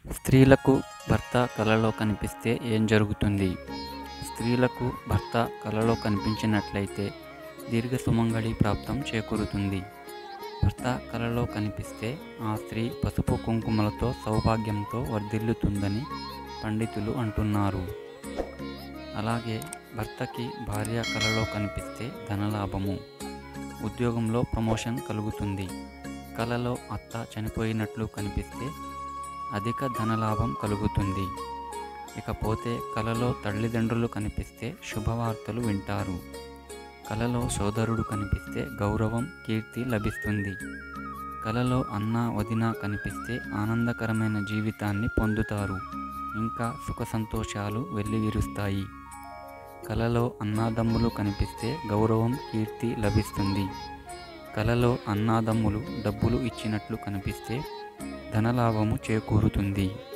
స్త్రీలకు భర్త కలలో కనిపిస్తే ఏం జరుగుతుంది స్త్రీలకు భర్త కలలో కనిపించినట్లయితే దీర్ఘ సుమంగళి ప్రాప్తం చేకూరుతుంది భర్త కలలో కనిపిస్తే ఆ స్త్రీ పసుపు కుంకుమలతో సౌభాగ్యంతో వర్ధిల్లుతుందని పండితులు అంటున్నారు అలాగే భర్తకి భార్య కలలో కనిపిస్తే ధనలాభము ఉద్యోగంలో ప్రమోషన్ కలుగుతుంది కలలో అత్త చనిపోయినట్లు కనిపిస్తే అధిక ధనలాభం కలుగుతుంది ఇకపోతే కలలో తల్లిదండ్రులు కనిపిస్తే శుభవార్తలు వింటారు కలలో సోదరుడు కనిపిస్తే గౌరవం కీర్తి లభిస్తుంది కలలో అన్న వదిన కనిపిస్తే ఆనందకరమైన జీవితాన్ని పొందుతారు ఇంకా సుఖ సంతోషాలు వెల్లివిరుస్తాయి కలలో అన్నాదమ్ములు కనిపిస్తే గౌరవం కీర్తి లభిస్తుంది కలలో అన్నాదమ్ములు డబ్బులు ఇచ్చినట్లు కనిపిస్తే ధనలాభము చేకూరుతుంది